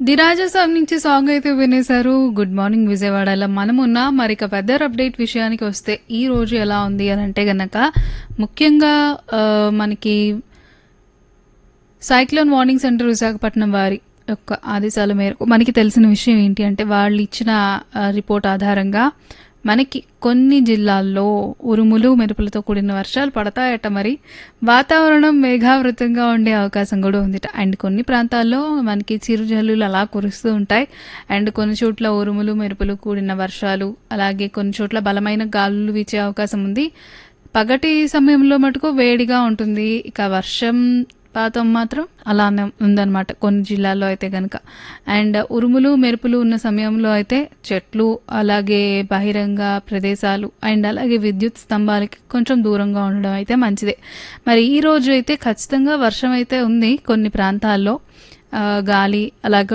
the Raja Saab నుంచి song అయితే వినేశారు good morning విజయవాడలో మనమున్న మరి ఇక వెదర్ అప్డేట్ విషయానికి వస్తే ఈ రోజు ఎలా ఉంది అని అంటే గనక ముఖ్యంగా ఆ, మనకి సైక్లోన్ వార్నింగ్ సెంటర్ విశాఖపట్నం వారి యొక్క ఆదేశాల మేరకు మనకి తెలిసిన విషయం ఏంటి అంటే వాళ్ళు ఇచ్చిన ఆ, రిపోర్ట్ ఆధారంగా మనకి కొన్ని జిల్లాల్లో ఉరుములు మెరుపులతో కూడిన వర్షాలు పడతాయట మరి వాతావరణం మేఘావృతంగా ఉండే అవకాశం కూడా ఉందిట అండ్ కొన్ని ప్రాంతాల్లో మనకి చిరుజల్లులు అలా కురుస్తూ ఉంటాయి అండ్ కొన్ని చోట్ల ఉరుములు మెరుపులు కూడిన వర్షాలు అలాగే కొన్ని చోట్ల బలమైన గాలులు వీచే అవకాశం ఉంది పగటి సమయంలో మటుకు వేడిగా ఉంటుంది ఇక వర్షం పాతం మాత్రం అలానే ఉందన్నమాట కొన్ని జిల్లాల్లో అయితే కనుక అండ్ ఉరుములు మెరుపులు ఉన్న సమయంలో అయితే చెట్లు అలాగే బహిరంగ ప్రదేశాలు అండ్ అలాగే విద్యుత్ స్తంభాలకి కొంచెం దూరంగా ఉండడం అయితే మంచిదే మరి ఈ రోజు అయితే ఖచ్చితంగా వర్షం అయితే ఉంది కొన్ని ప్రాంతాల్లో ఆ, గాలి అలాగే